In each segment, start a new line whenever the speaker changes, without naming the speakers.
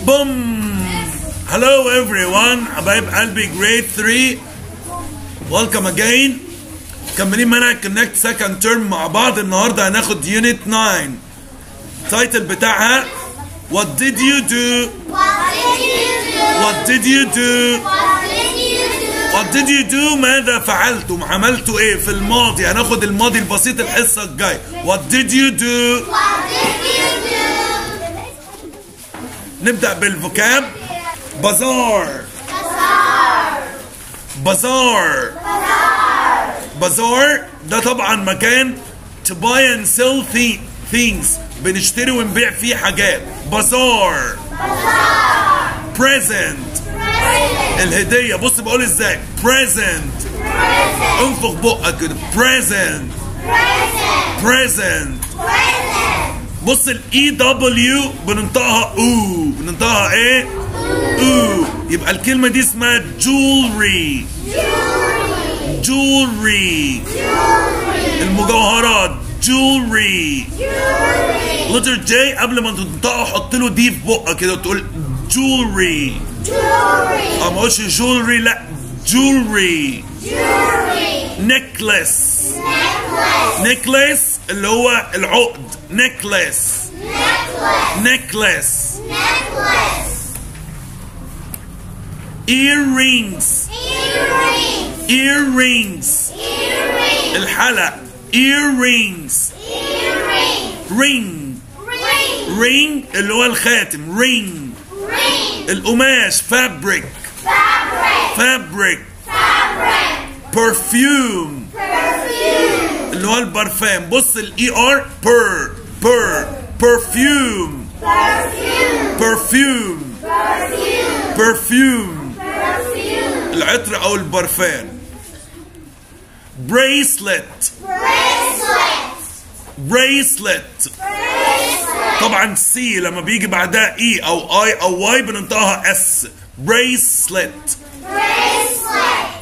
بوم هلو everyone حبايب قلبي جريد 3 welcome again مكملين منهج كونكت سكند تيرم مع بعض النهارده هناخد يونت 9 التايتل بتاعها What did you do?
What did you do?
What did you do?
What did you
What did
do?
you do? ماذا فعلتم؟ عملتوا ايه في الماضي؟ هناخد الماضي البسيط الحصة الجاية. What did you do?
What did you do?
نبدأ بالفوكاب. بازار.
Bazaar.
بازار. بازار ده طبعا مكان to buy and sell thi- things بنشتري ونبيع فيه حاجات. بازار.
Bazaar.
present
Present.
الهدية بص بقول ازاي present
Present.
انفخ بقك كده present
Present.
present
Present.
بص الاي دبليو بننطقها او بننطقها ايه او يبقى الكلمة دي اسمها jewelry
Jewelry.
jewelry
Jewelry.
المجوهرات jewelry
Jewelry.
letter J قبل ما تنطقها حط له دي في بقك كده وتقول jewelry
Jewelry.
اه ما اقولش jewelry لا jewelry
Jewelry.
necklace
Necklace.
necklace اللي هو العقد necklace
Necklace.
necklace
Necklace.
earrings
Earrings.
earrings
Earrings.
الحلق earrings
Earrings.
ring
Ring.
ring اللي هو الخاتم ring
Ring.
القماش fabric
Fabric.
fabric
Fabric.
perfume
Perfume.
اللي هو البرفان بص الاي ار per per perfume
Perfume.
perfume
Perfume.
perfume
Perfume.
العطر او البرفان bracelet
Bracelet.
bracelet
Bracelet.
طبعا سي لما بيجي بعدها اي او اي او واي بننطقها اس bracelet
Bracelet.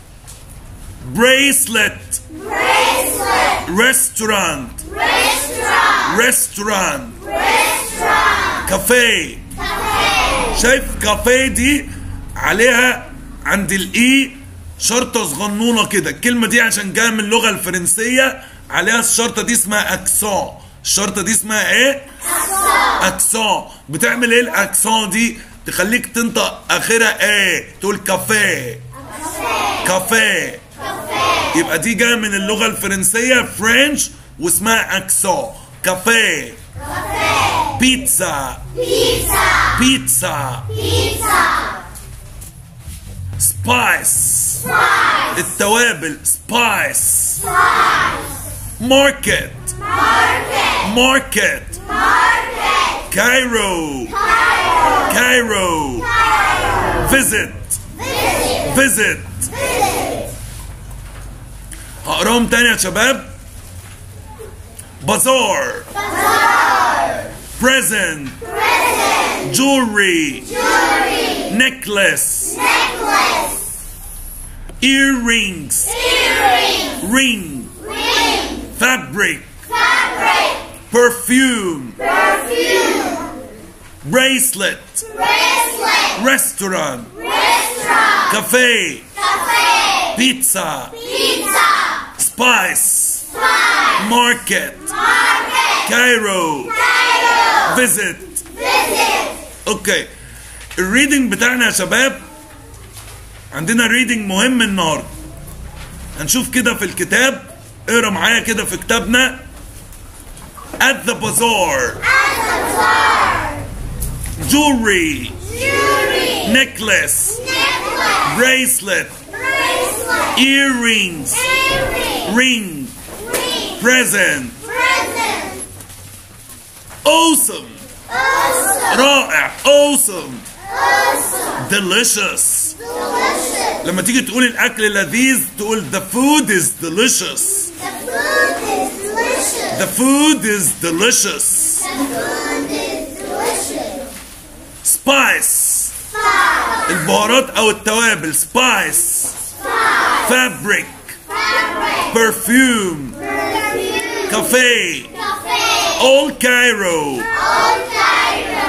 bracelet
Bracelet.
restaurant
Restaurant.
restaurant
Restaurant.
كافيه
Cafe.
شايف كافيه دي عليها عند الاي شرطه صغنونه كده الكلمه دي عشان جايه من اللغه الفرنسيه عليها الشرطه دي اسمها اكسون الشرطه دي اسمها ايه اكسون بتعمل ايه الاكسون دي تخليك تنطق اخرها ايه تقول كافيه كافيه يبقى دي جايه من اللغه الفرنسيه فرنش واسمها اكسون كافيه بيتزا
Pizza.
بيتزا
Pizza.
سبايس
Spice.
التوابل سبايس
Spice.
ماركت
Market.
ماركت
Market.
كايرو
Cairo.
كايرو
Cairo.
فيزيت
Visit.
فيزيت
Visit.
هقراهم تاني يا شباب بازار
Bazaar.
بريزنت
Present.
جولري
Jewelry.
necklace
Necklace.
earrings
Earring.
ring
Ring.
fabric
Fabric.
perfume
Perfume.
bracelet
Bracelet.
restaurant
Restaurant.
cafe
Cafe.
pizza
Pizza.
spice
Spice.
market
Market.
Cairo
Cairo.
visit
Visit.
اوكي الريدنج بتاعنا يا شباب عندنا ريدنج مهم النهارده هنشوف كده في الكتاب اقرا معايا كده في كتابنا at the bazaar
At the bazaar.
jewelry
Jewelry.
necklace
Necklace.
bracelet
Bracelet.
earrings
Earring.
ring
Ring.
present
Present.
awesome
Awesome.
رائع awesome
Awesome.
delicious
Delicious.
لما تيجي تقول الاكل لذيذ تقول the food is delicious
The food is delicious.
the food is delicious
The food is delicious.
spice
Spice.
البهارات او التوابل spice
Spice.
fabric
Fabric.
perfume
Perfume.
cafe
Cafe.
all Cairo
Old Cairo.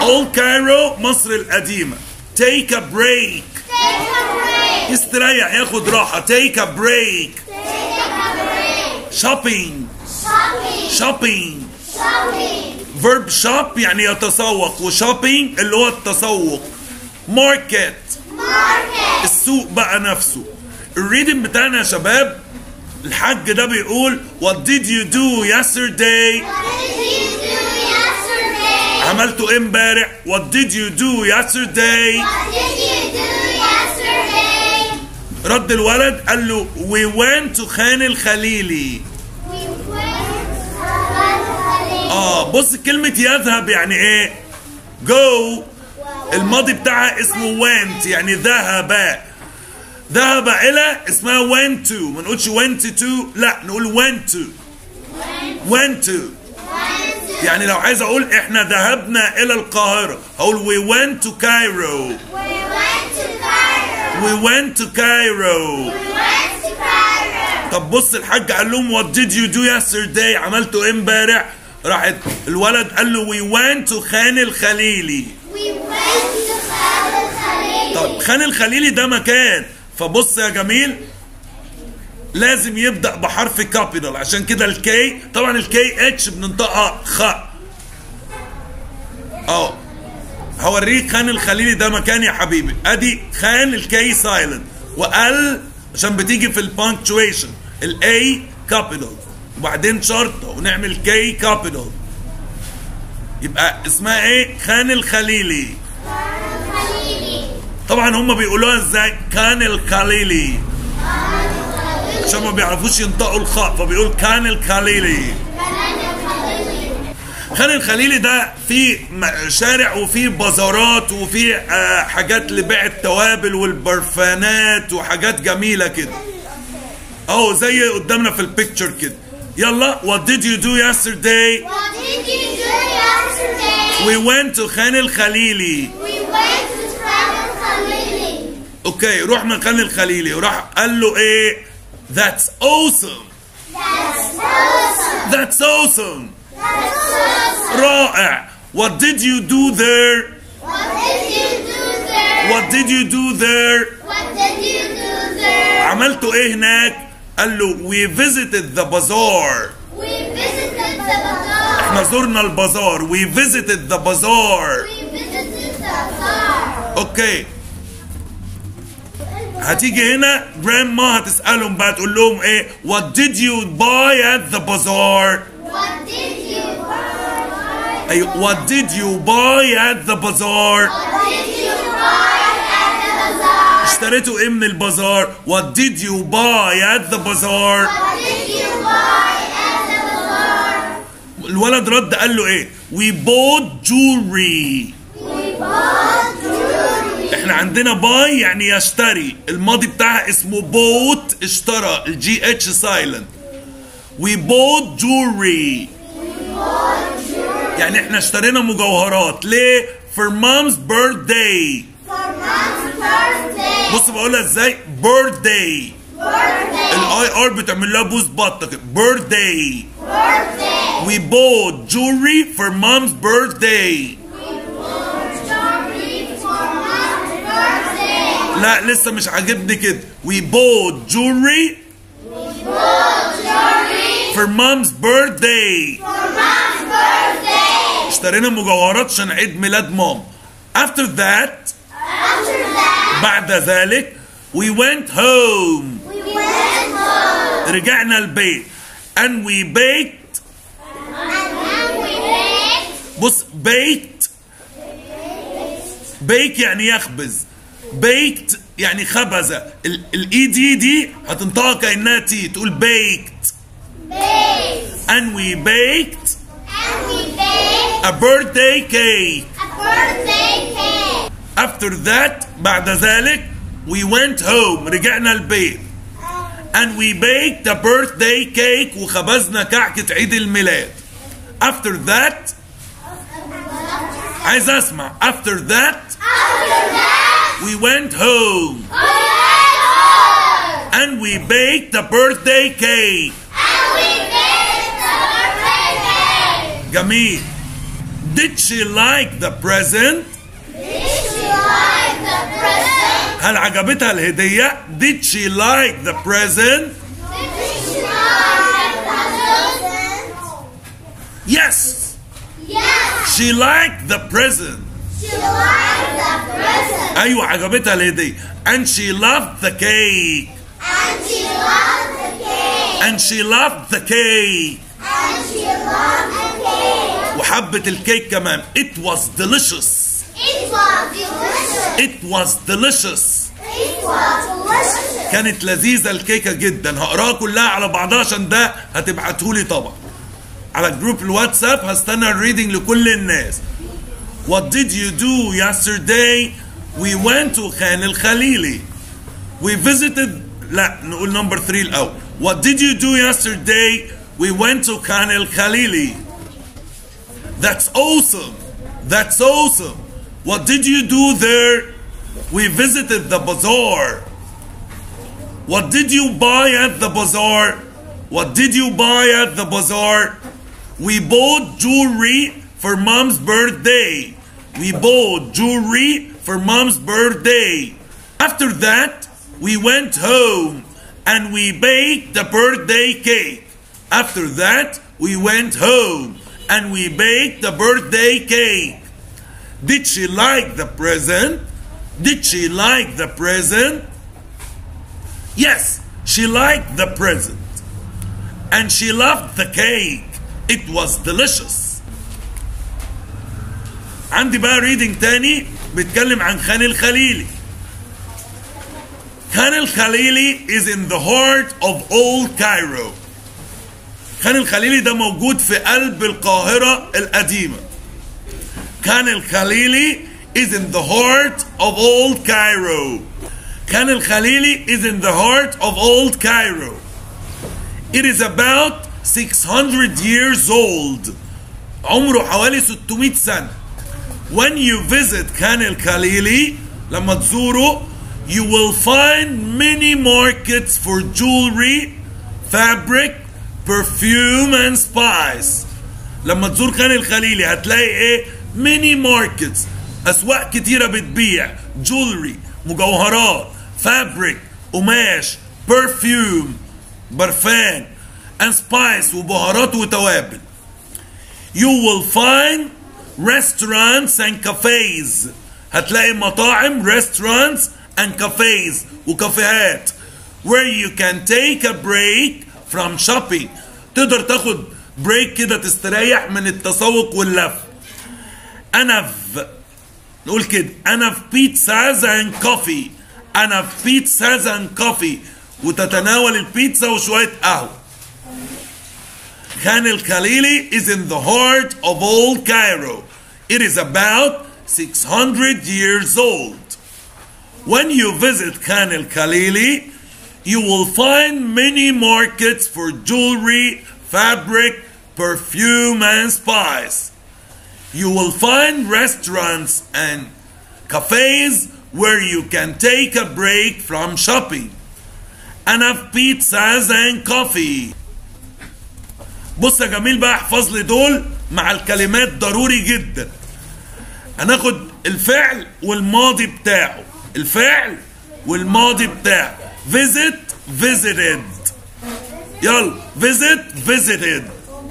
Old Cairo مصر القديمة take a break
Take a break.
يستريح ياخد راحة take a break
Take a break.
shopping
Shopping.
shopping
Shopping.
verb shop يعني يتسوق وشوبينج اللي هو التسوق market
Market.
السوق بقى نفسه الريدنج بتاعنا يا شباب الحاج ده بيقول what did you do yesterday
What did you do yesterday?
عملته ايه امبارح what did you do yesterday
What did you do yesterday?
رد الولد قال له we went to خان الخليلي
We went to Khalid.
اه بص كلمة يذهب يعني ايه go الماضي بتاعها اسمه went يعني ذهب ذهب الى اسمها went to ما نقولش went to لا نقول went to went to
Went to.
يعني لو عايز اقول احنا ذهبنا الى القاهرة هقول we went to Cairo
We went to Cairo.
we went to Cairo
We went to Cairo.
طب بص الحاج قال لهم what did you do yesterday عملتوا ايه امبارح راحت الولد قال له we went to خان الخليلي
We went to Khalid.
طب خان الخليلي ده مكان فبص يا جميل لازم يبدأ بحرف كابيتال عشان كده الكي طبعا الكي اتش بننطقها خ اه هوريك خان الخليلي ده مكان يا حبيبي ادي خان الكي سايلنت وال عشان بتيجي في البانكتويشن الاي كابيتال وبعدين شرطه ونعمل كي كابيتال يبقى اسمها ايه خان الخليلي
Khalili.
طبعا هم بيقولوها ازاي كان الخليلي عشان ما بيعرفوش ينطقوا الخاء فبيقول كان الخليلي خان الخليلي ده فيه م- شارع وفيه بازارات وفيه آه، حاجات لبيع التوابل والبرفانات وحاجات جميلة كده اهو زي قدامنا في البيكتشر كده يلا what did you do yesterday
What did you do yesterday?
we went to خان الخليلي
We went to Khalid.
اوكي رحنا خان الخليلي وراح قال له ايه that's awesome
That's awesome.
that's awesome
That's awesome.
رائع what did you do there
What did you do there?
what did you do there
What did you do there?
عملتوا ايه هناك قال له we visited the bazaar
We visited the bazaar.
احنا زرنا البازار we visited the bazaar
We visited the bazaar.
اوكي هتيجي هنا جراند ما هتسألهم بقى تقول لهم ايه what did you buy at the bazaar
What did you buy?
اي what did you buy at the bazaar
What did you buy at the bazaar?
اشتريتوا ايه من البازار what did you buy at the bazaar
What did you buy at the bazaar?
الولد رد قال له ايه we bought jewelry
We bought jewelry.
احنا عندنا باي يعني يشتري الماضي بتاعها اسمه بوت اشترى الجي اتش سايلنت we bought jewelry يعني احنا اشترينا مجوهرات ليه for mom's birthday
For mom's birthday.
بص بقولها ازاي birthday
Birthday.
الاي ار بتعمل لها بوز بطه كده birthday
Birthday.
we bought jewelry for mom's birthday
Jewelry for mom's birthday.
لا لسه مش عاجبني كده we bought jewelry
Bought jewelry
for mom's birthday
for mom's birthday.
اشترينا مجوهرات عشان عيد ميلاد مام after that
After that,
بعد ذلك we went home
we went home
رجعنا البيت and we baked
and then we baked.
بص baked bake يعني يخبز baked يعني خبز الاي دي دي هتنطقها كانها تي تقول baked
Baked.
and we baked
And we baked
a birthday cake
a birthday cake.
after that بعد ذلك we went home رجعنا البيت and we baked a birthday cake وخبزنا كعكة عيد الميلاد after that عايز اسمع after that
After that,
we went home
we went home.
and we baked a birthday cake
And we baked the birthday cake.
جميل Did she like the present?
Did she like the present?
هل عجبتها الهدية؟ Did she like the present?
Did she like the present?
Yes,
Yes.
she liked the present.
She liked the present.
أيوة عجبتها الهدية. And she loved the cake.
And she loved the cake.
And she loved the cake.
And she loved the cake.
وحبت الكيك كمان. It was delicious.
It was delicious.
It was delicious.
It was delicious.
كانت لذيذة الكيكة جدا هقراها كلها على بعضها عشان ده هتبعتهولي طبعا على جروب الواتساب هستنى الريدنج لكل الناس What did you do yesterday? We went to خان الخليلي We visited لا نقول number 3 الأول What did you do yesterday? We went to خان الخليلي That's awesome That's awesome What did you do there? We visited the bazaar What did you buy at the bazaar? What did you buy at the bazaar? We bought jewelry for mom's birthday. We bought jewelry for mom's birthday. After that, we went home and we baked the birthday cake. After that, we went home and we baked the birthday cake. Did she like the present? Did she like the present? Yes, she liked the present. And she loved the cake. It was delicious. عندي بقى ريدنج تاني بيتكلم عن خان الخليلي. خان الخليلي is in the heart of old Cairo. خان الخليلي ده موجود في قلب القاهرة القديمة. خان الخليلي is in the heart of old Cairo. Khan el Khalili is in the heart of old Cairo. It is about 600 years old. عمره حوالي 600 سنة. When you visit Khan el Khalili, لما تزوره, you will find many markets for jewelry, fabric, perfume and spice. لما تزور خان الخليلي هتلاقي ايه؟ many markets اسواق كتيرة بتبيع jewelry مجوهرات fabric قماش perfume برفان and spice وبهارات وتوابل you will find restaurants and cafes هتلاقي مطاعم restaurants and cafes وكافيهات where you can take a break from shopping تقدر تاخد بريك كده تستريح من التسوق واللف انا في نقول كده انا في بيتزاز اند كوفي انا في بيتزاز اند كوفي وتتناول البيتزا وشويه قهوه Khan el-Khalili is in the heart of old Cairo. It is about 600 years old. When you visit Khan el-Khalili, you will find many markets for jewelry, fabric, perfume, and spice. You will find restaurants and cafes where you can take a break from shopping. And have pizzas and coffee. بص يا جميل بقى احفظ لي دول مع الكلمات ضروري جدا هناخد الفعل والماضي بتاعه الفعل والماضي بتاعه visit visited يلا visit visited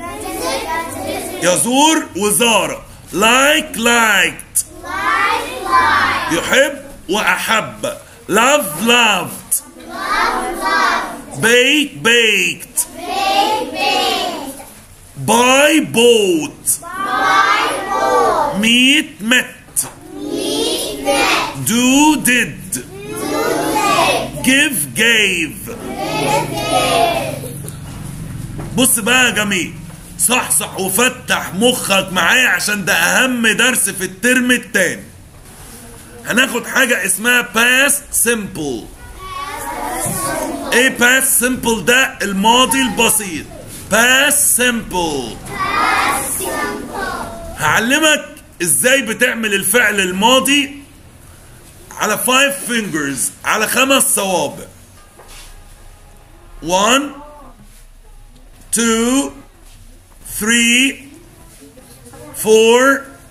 يزور وزار like liked
Like, like,
يحب وأحب love loved
love, love,
bake baked
bake, bake,
buy bought
buy, bought,
meet met
meet, met,
do did
do, did,
give gave
give, give.
بص بقى يا جميل صحصح وفتح مخك معايا عشان ده اهم درس في الترم التاني هناخد حاجة اسمها past simple ايه past simple ده الماضي البسيط past simple هعلمك ازاي بتعمل الفعل الماضي على five fingers على خمس صوابع one two three four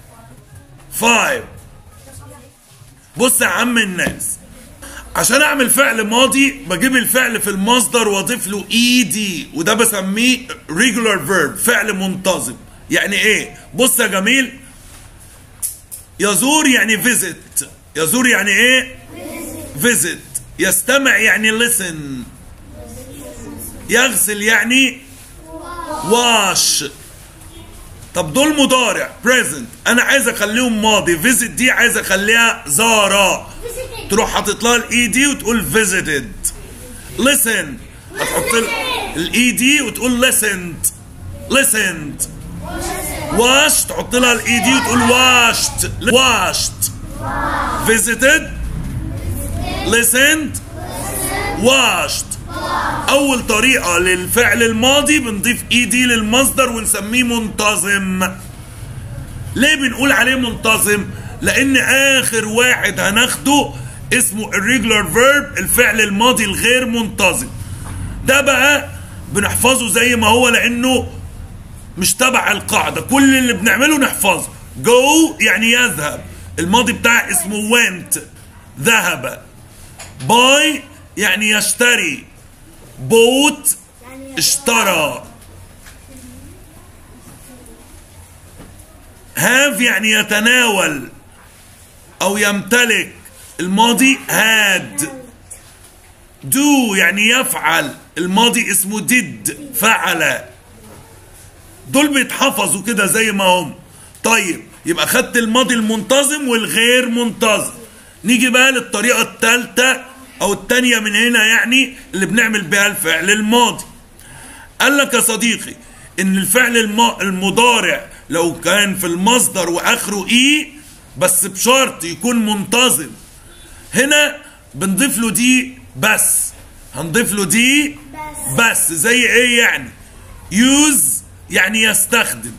5 بص يا عم الناس عشان اعمل فعل ماضي بجيب الفعل في المصدر واضيف له اي دي وده بسميه regular verb فعل منتظم يعني ايه بص يا جميل يزور يعني visit يزور يعني ايه visit يستمع يعني listen يغسل يعني wash طب دول مضارع present انا عايز اخليهم ماضي visit دي عايز اخليها زارا تروح حاطط لها الاي دي وتقول visited listen هتحط الاي دي وتقول listened listened wash تحط لها الاي دي وتقول washed washed visited listened washed اول طريقه للفعل الماضي بنضيف اي دي للمصدر ونسميه منتظم ليه بنقول عليه منتظم لان اخر واحد هناخده اسمه irregular verb الفعل الماضي الغير منتظم ده بقى بنحفظه زي ما هو لانه مش تبع القاعدة كل اللي بنعمله نحفظه go يعني يذهب الماضي بتاعه اسمه went ذهب buy يعني يشتري bought اشترى have يعني يتناول او يمتلك الماضي had do يعني يفعل الماضي اسمه did فعل دول بيتحفظوا كده زي ما هم طيب يبقى خدت الماضي المنتظم والغير منتظم نيجي بقى للطريقة الثالثة او الثانية من هنا يعني اللي بنعمل بيها الفعل الماضي قال لك يا صديقي ان الفعل الم- المضارع لو كان في المصدر واخره اي بس بشرط يكون منتظم هنا بنضيف له دي بس هنضيف له دي بس زي ايه يعني يوز يعني يستخدم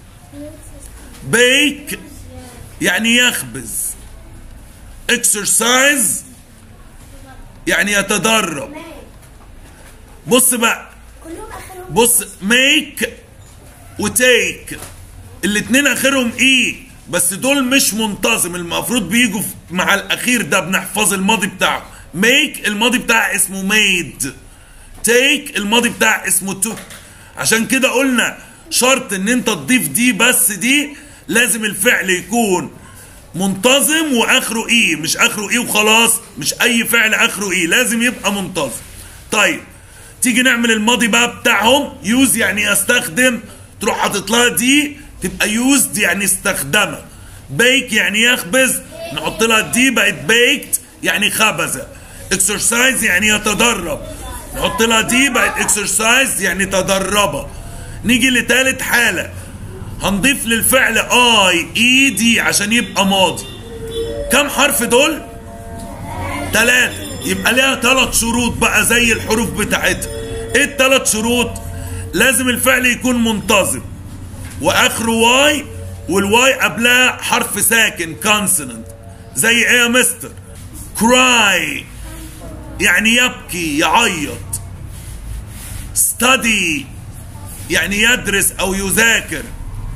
بيك يعني يخبز اكسرسايز يعني يتدرب بص بقى
كلهم اخرهم
بص ميك وتيك الاتنين اخرهم ايه بس دول مش منتظم المفروض بيجوا في- مع الاخير ده بنحفظ الماضي بتاعه ميك الماضي بتاعه اسمه ميد تيك الماضي بتاعه اسمه توك عشان كده قلنا شرط ان انت تضيف دي بس دي لازم الفعل يكون منتظم واخره ايه مش اخره ايه وخلاص مش اي فعل اخره ايه لازم يبقى منتظم طيب تيجي نعمل الماضي بقى بتاعهم يوز يعني يستخدم تروح حاطط لها دي تبقى يوزد يعني استخدمها بيك يعني يخبز نحط لها دي بقت بيكت يعني خبز اكسرسايز يعني يتدرب نحط لها دي بقت اكسرسايز يعني تدربها نيجي لتالت حالة هنضيف للفعل اي اي دي عشان يبقى ماضي كم حرف دول؟ ثلاثة يبقى ليها ثلاث شروط بقى زي الحروف بتاعتها ايه الثلاث شروط لازم الفعل يكون منتظم واخره واي والواي قبلها حرف ساكن كونسوننت زي ايه يا مستر كراي يعني يبكي يعيط study يعني يدرس او يذاكر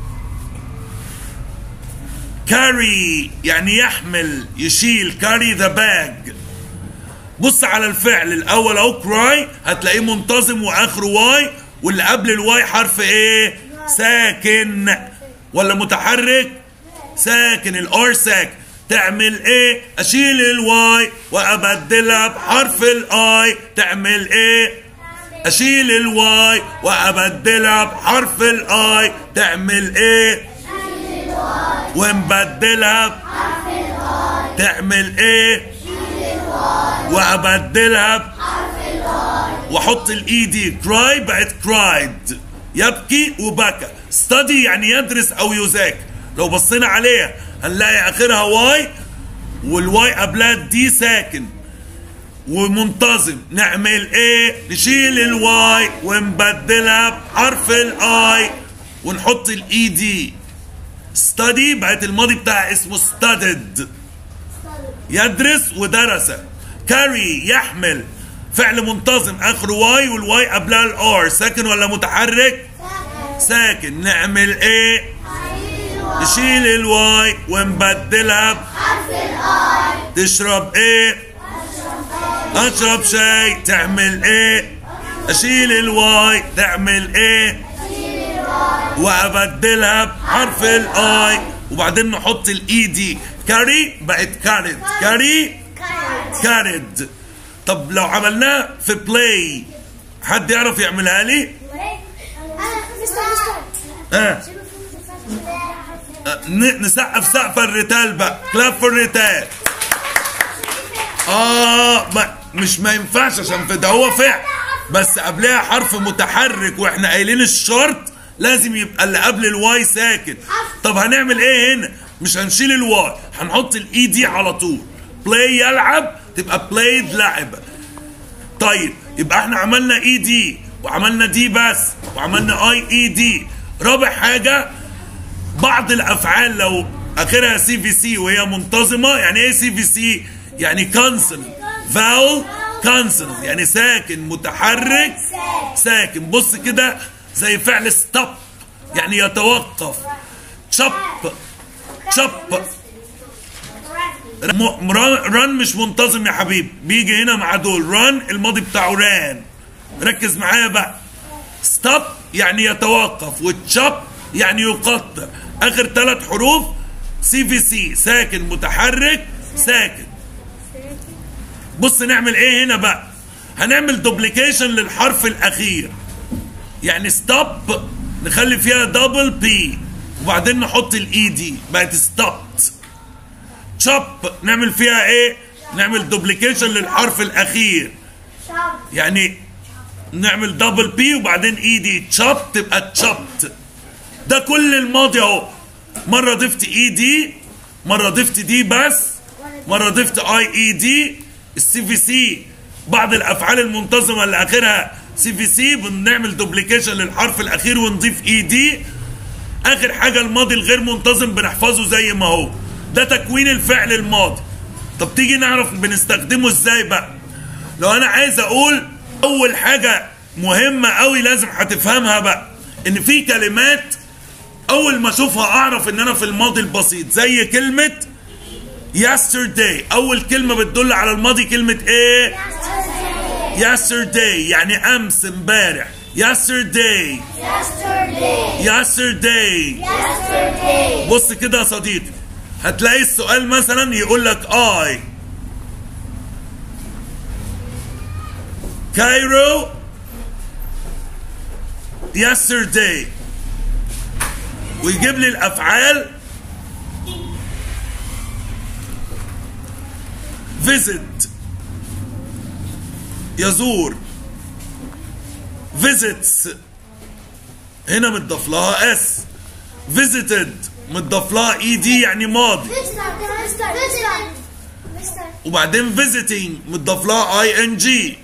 carry يعني يحمل يشيل carry the bag بص على الفعل الاول اهو كراي هتلاقيه منتظم واخره واي واللي قبل الواي حرف ايه ساكن ولا متحرك ساكن الار ساكن تعمل ايه اشيل الواي وابدلها بحرف الاي تعمل ايه اشيل الواي وابدلها بحرف الاي تعمل ايه ونبدلها تعمل ايه وابدلها واحط الاي دي كراي بقت كرايد يبكي وبكى ستدي يعني يدرس او يذاكر لو بصينا عليها هنلاقي اخرها واي والواي قبلها دي ساكن ومنتظم نعمل ايه نشيل الواي ونبدلها بحرف الاي ونحط الاي دي ستدي بقت الماضي بتاعها اسمه studied يدرس ودرس كاري يحمل فعل منتظم اخره واي والواي قبلها الار ساكن ولا متحرك ساكن نعمل ايه نشيل الواي ونبدلها
حرف الاي
تشرب ايه اشرب شاي تعمل ايه اشيل الواي تعمل ايه وابدلها بحرف الاي وبعدين نحط الاي دي كاري بقت كارد كاري كارد طب لو عملناه في بلاي حد يعرف يعملها لي اه ن- نسقف سقف الريتال بقى كلاب في الريتال اه ما مش ما ينفعش عشان في ده هو فعل بس قبلها حرف متحرك واحنا قايلين الشرط لازم يبقى اللي قبل الواي ساكن طب هنعمل ايه هنا مش هنشيل الواي هنحط الاي دي على طول بلاي يلعب تبقى بلايد لعب طيب يبقى احنا عملنا اي دي وعملنا دي بس وعملنا اي اي دي رابع حاجه بعض الافعال لو اخرها سي في سي وهي منتظمه يعني ايه سي في سي يعني كونسون فاول كونسون يعني ساكن متحرك ساكن بص كده زي فعل ستوب يعني يتوقف تشب تشب ران مش منتظم يا حبيبي بيجي هنا مع دول ران الماضي بتاعه ران ركز معايا بقى ستوب يعني يتوقف وتشب يعني يقطع اخر ثلاث حروف سي في سي ساكن متحرك ساكن بص نعمل ايه هنا بقى هنعمل دوبليكيشن للحرف الاخير يعني ستوب نخلي فيها دبل بي وبعدين نحط الاي دي بقت ستوبت تشوب نعمل فيها ايه نعمل دوبليكيشن للحرف الاخير يعني نعمل دبل بي وبعدين اي دي تشوب تبقى تشوبت ده كل الماضي اهو مره ضفت اي دي مره ضفت دي بس مره ضفت اي اي دي السي في سي بعض الافعال المنتظمه اللي اخرها سي في سي بنعمل دوبليكيشن للحرف الاخير ونضيف اي دي اخر حاجه الماضي الغير منتظم بنحفظه زي ما هو ده تكوين الفعل الماضي طب تيجي نعرف بنستخدمه ازاي بقى لو انا عايز اقول اول حاجه مهمه قوي لازم هتفهمها بقى ان في كلمات اول ما اشوفها اعرف ان انا في الماضي البسيط زي كلمه yesterday اول كلمه بتدل على الماضي كلمه ايه yesterday يعني امس امبارح yesterday
Yesterday.
yesterday
Yesterday.
بص كده يا صديقي هتلاقي السؤال مثلا يقول لك I Cairo yesterday ويجيب لي الافعال visit يزور visits هنا متضاف لها اس visited متضاف لها اي دي يعني ماضي وبعدين visiting متضاف لها اي ان جي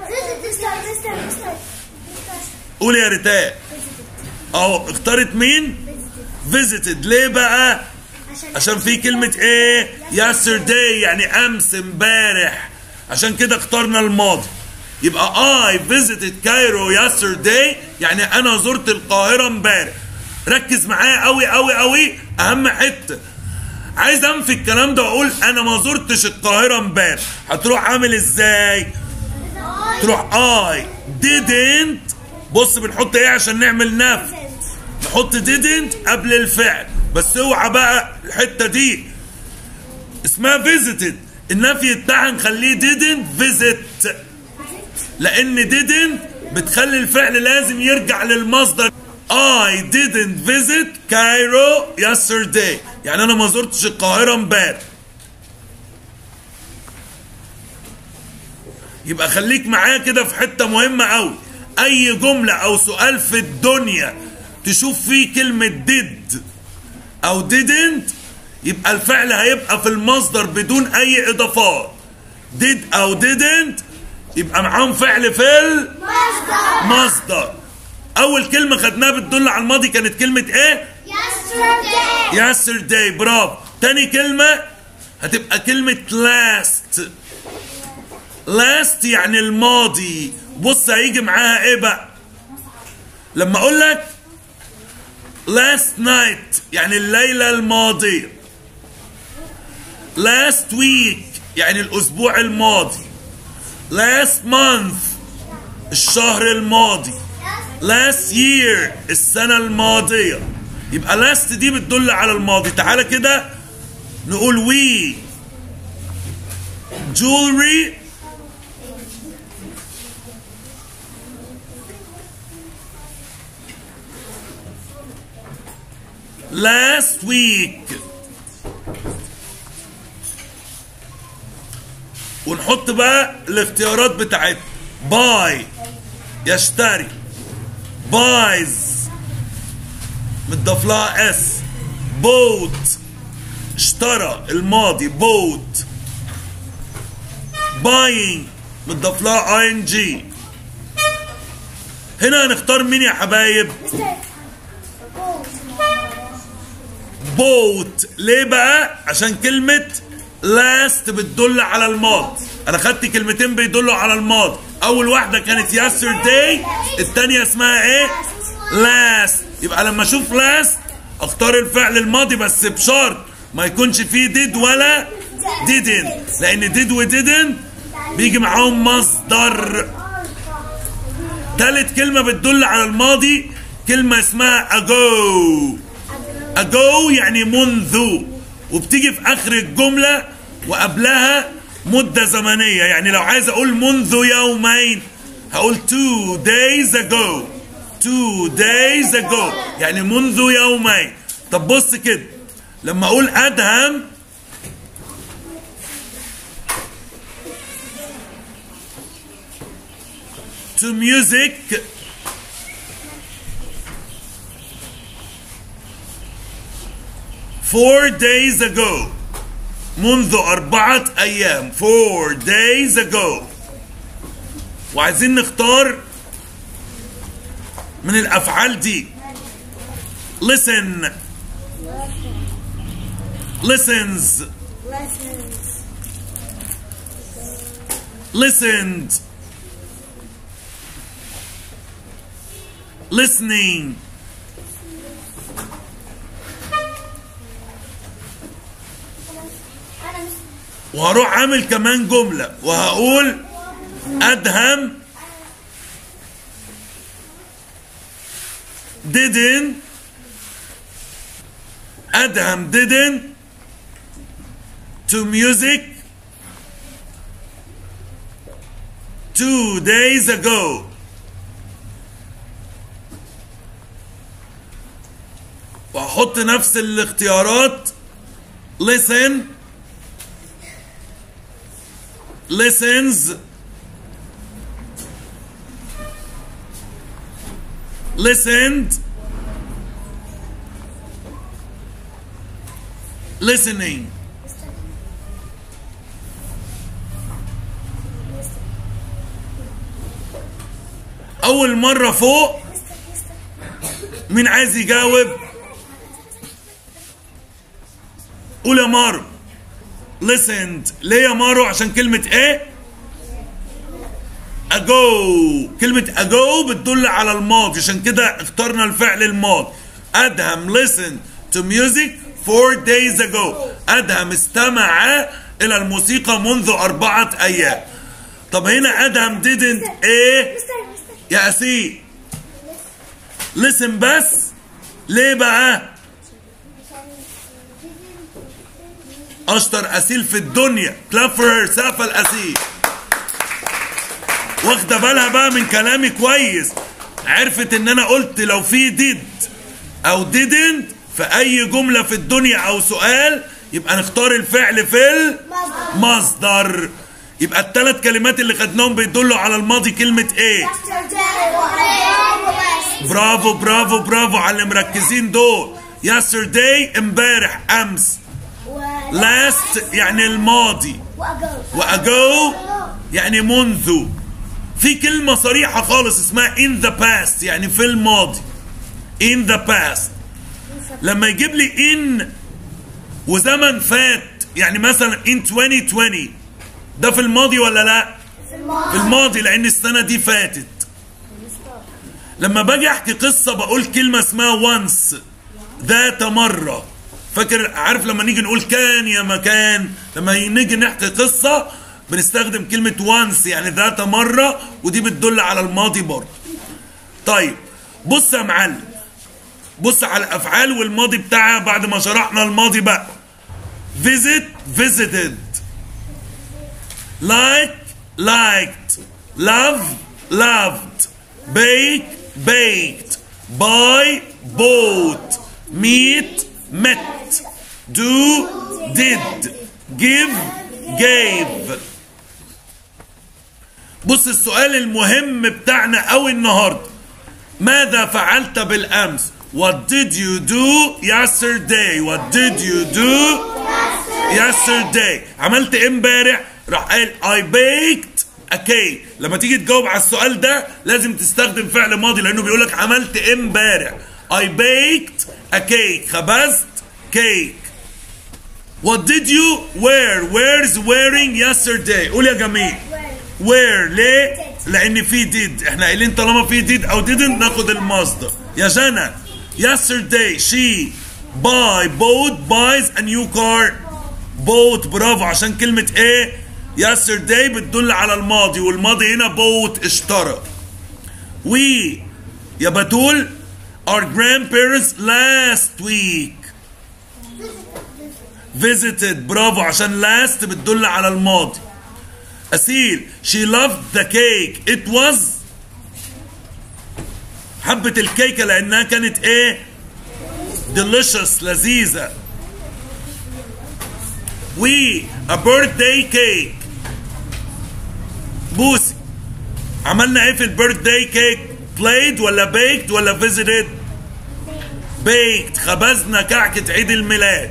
قول يا ريتاء اهو اختارت مين visited ليه بقى عشان في كلمة ايه yesterday يعني امس امبارح عشان كده اخترنا الماضي يبقى I visited Cairo yesterday يعني انا زرت القاهرة امبارح ركز معايا قوي قوي قوي اهم حتة عايز انفي الكلام ده واقول انا ما زرتش القاهرة امبارح هتروح عامل ازاي تروح I didn't بص بنحط ايه عشان نعمل نفي نحط didn't قبل الفعل بس اوعى بقى الحته دي اسمها visited النفي بتاعها نخليه didn't visit لان didn't بتخلي الفعل لازم يرجع للمصدر I didn't visit Cairo yesterday يعني انا ما زرتش القاهره امبارح يبقى خليك معايا كده في حته مهمه قوي اي جمله او سؤال في الدنيا تشوف فيه كلمه did او didn't يبقى الفعل هيبقى في المصدر بدون اي اضافات did او didn't يبقى معاهم فعل في المصدر اول كلمه خدناها بتدل على الماضي كانت كلمه ايه
Yesterday.
yesterday برافو تاني كلمه هتبقى كلمه last last يعني الماضي بص هيجي معاها ايه بقى لما اقول لك last night يعني الليلة الماضية last week يعني الأسبوع الماضي last month الشهر الماضي last year السنة الماضية يبقى last دي بتدل على الماضي تعالى كده نقول we jewelry last week ونحط بقى الاختيارات بتاعتنا باي يشتري بايز متضاف لها اس بوت اشترى الماضي بوت باينج متضاف لها اي ان جي هنا هنختار مين يا حبايب بوت ليه بقى عشان كلمة لاست بتدل على الماضي انا خدت كلمتين بيدلوا على الماضي اول واحدة كانت yesterday التانية اسمها ايه لاست يبقى لما اشوف لاست اختار الفعل الماضي بس بشرط ما يكونش فيه did ولا didn't لان did و didn't بيجي معاهم مصدر تالت كلمة بتدل على الماضي كلمة اسمها ago ago يعني منذ وبتيجي في اخر الجملة وقبلها مدة زمنية يعني لو عايز اقول منذ يومين هقول two days ago two days ago يعني منذ يومين طب بص كده لما اقول ادهم to music four days ago منذ أربعة أيام four days ago وعايزين نختار من الأفعال دي listen listens
Lessons.
listened listening وهروح عامل كمان جملة وهقول أدهم didn't أدهم didn't to music two days ago وأحط نفس الاختيارات listen listens listened listening أول مرة فوق مين عايز يجاوب قول يا مارو listened ليه يا مارو عشان كلمة ايه ago كلمة ago بتدل على الماضي عشان كده اخترنا الفعل الماضي أدهم listen to music four days ago أدهم استمع إلى الموسيقى منذ أربعة أيام طب هنا أدهم didn't ايه يا أسيل listen بس ليه بقى اشطر اسيل في الدنيا كلاب فور سقف الاسيل واخده بالها بقى من كلامي كويس عرفت ان انا قلت لو في ديد او didn't في اي جمله في الدنيا او سؤال يبقى نختار الفعل في المصدر يبقى الثلاث كلمات اللي خدناهم بيدلوا على الماضي كلمه ايه برافو برافو برافو على اللي مركزين دول yesterday امبارح امس last يعني الماضي واجو يعني منذ في كلمة صريحة خالص اسمها in the past يعني في الماضي in the past لما يجيب لي in وزمن فات يعني مثلا in 2020 ده في الماضي ولا لا في الماضي لان السنة دي فاتت لما باجي احكي قصة بقول كلمة اسمها once ذات مرة فاكر عارف لما نيجي نقول كان يا مكان لما نيجي نحكي قصة بنستخدم كلمة once يعني ذات مرة ودي بتدل على الماضي برضه طيب بص يا معلم بص على الافعال والماضي بتاعها بعد ما شرحنا الماضي بقى visit visited like liked love loved bake baked buy bought meet met do did give gave بص السؤال المهم بتاعنا قوي النهارده ماذا فعلت بالامس What did you do yesterday? What did you do yesterday? عملت ايه امبارح؟ راح قال I baked a cake. لما تيجي تجاوب على السؤال ده لازم تستخدم فعل ماضي لانه بيقول لك عملت ايه امبارح؟ I baked a cake. خبزت كيك. What did you wear? Where's wearing yesterday? قول يا جميل. where ليه؟ لأن في did احنا قايلين طالما في did أو didn't ناخد المصدر يا جنى yesterday she buy bought buys a new car bought برافو عشان كلمة ايه؟ yesterday بتدل على الماضي والماضي هنا bought اشترى we يا بتول our grandparents last week visited برافو عشان last بتدل على الماضي أسيل she loved the cake it was حبت الكيكة لأنها كانت إيه delicious لذيذة we a birthday cake بوسي عملنا ايه في البيرثداي كيك played ولا baked ولا visited baked خبزنا كعكة عيد الميلاد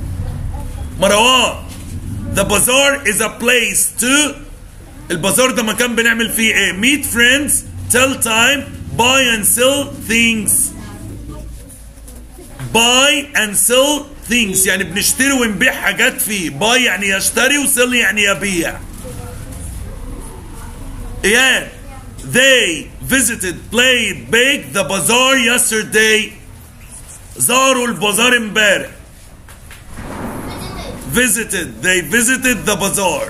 مروان The bazaar is a place to البازار ده مكان بنعمل فيه ايه meet friends tell time buy and sell things buy and sell things يعني بنشتري ونبيع حاجات فيه buy يعني يشتري وسell يعني يبيع اياد they visited played baked the bazaar yesterday زاروا البازار امبارح visited they visited the bazaar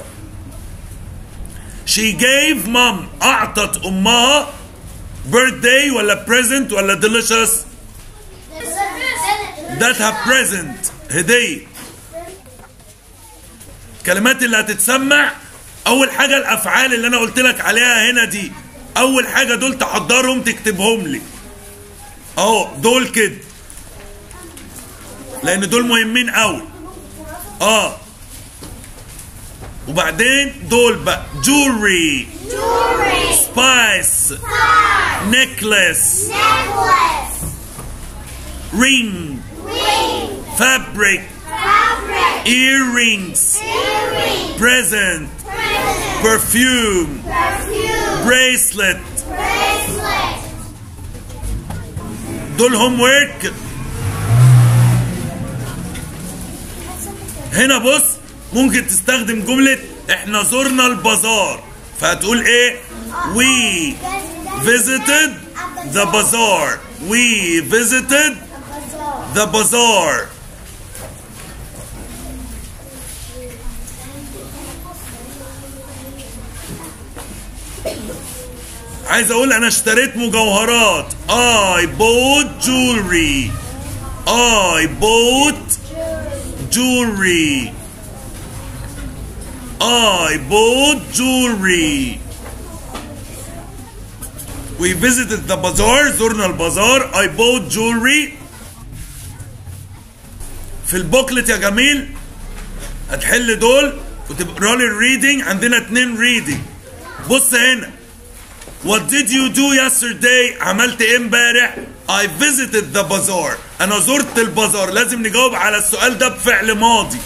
she gave mom اعطت امها birthday ولا present ولا delicious that have present هدية الكلمات اللي هتتسمع اول حاجة الافعال اللي انا قلت لك عليها هنا دي اول حاجة دول تحضرهم تكتبهم لي اهو دول كده لان دول مهمين قوي اه وبعدين دول بقى jewelry
Jewelry.
spice
Star.
necklace
Necklace.
ring
Ring.
fabric
Fabric.
earrings
Earring.
present
Present.
perfume
Perfume.
bracelet
Bracelet.
دول هوم ورك هنا بص ممكن تستخدم جملة احنا زرنا البازار فهتقول ايه we visited the bazaar we visited the bazaar عايز اقول انا اشتريت مجوهرات I bought jewelry I bought jewelry I bought jewelry We visited the bazaar زرنا البازار I bought jewelry في البوكلت يا جميل هتحل دول وتقرا لي الريدنج عندنا اتنين ريدنج بص هنا What did you do yesterday عملت ايه امبارح I visited the bazaar انا زرت البازار لازم نجاوب على السؤال ده بفعل ماضي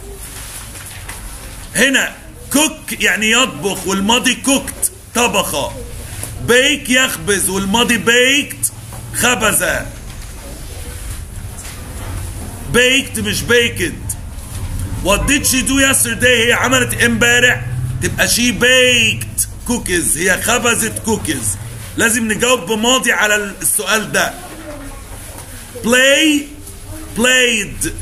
هنا cook يعني يطبخ والماضي cooked طبخ bake يخبز والماضي baked خبز baked مش baked What did she do yesterday هي عملت إيه امبارح تبقى she baked cookies هي خبزت cookies لازم نجاوب بماضي على السؤال ده play played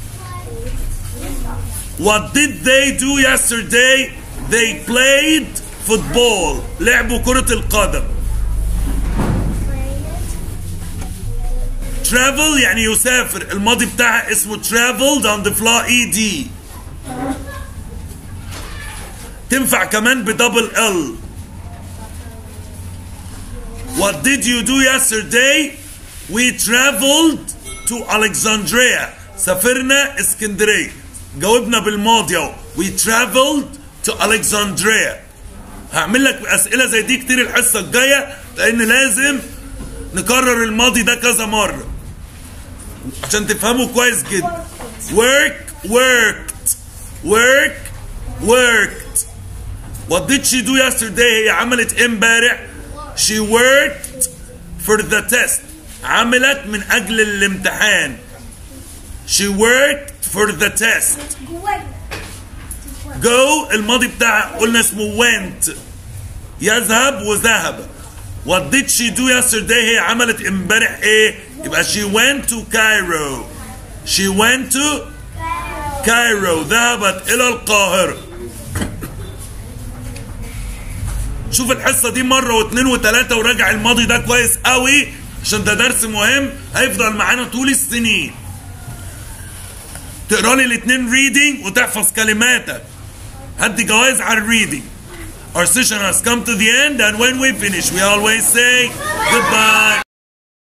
What did they do yesterday? They played football. لعبوا كرة القدم. travel يعني يسافر الماضي بتاعها اسمه traveled on the fly ed تنفع كمان بدبل ال What did you do yesterday? We traveled to Alexandria. سافرنا اسكندرية. جاوبنا بالماضي اهو. We traveled to Alexandria. هعمل لك اسئله زي دي كتير الحصه الجايه لان لازم نكرر الماضي ده كذا مره عشان تفهموا كويس جدا work worked work worked what did she do yesterday هي عملت ايه امبارح she worked for the test عملت من اجل الامتحان she worked for the test go الماضي بتاعها قلنا اسمه went يذهب وذهب what did she do yesterday هي عملت امبارح ايه يبقى she went to Cairo she went to Cairo ذهبت الى القاهرة شوف الحصة دي مرة واثنين وثلاثة وراجع الماضي ده كويس قوي عشان ده درس مهم هيفضل معانا طول السنين تقرا لي الاثنين reading وتحفظ كلماتك هدي جوائز على الريدنج Our session has come to the end and when we finish we always say goodbye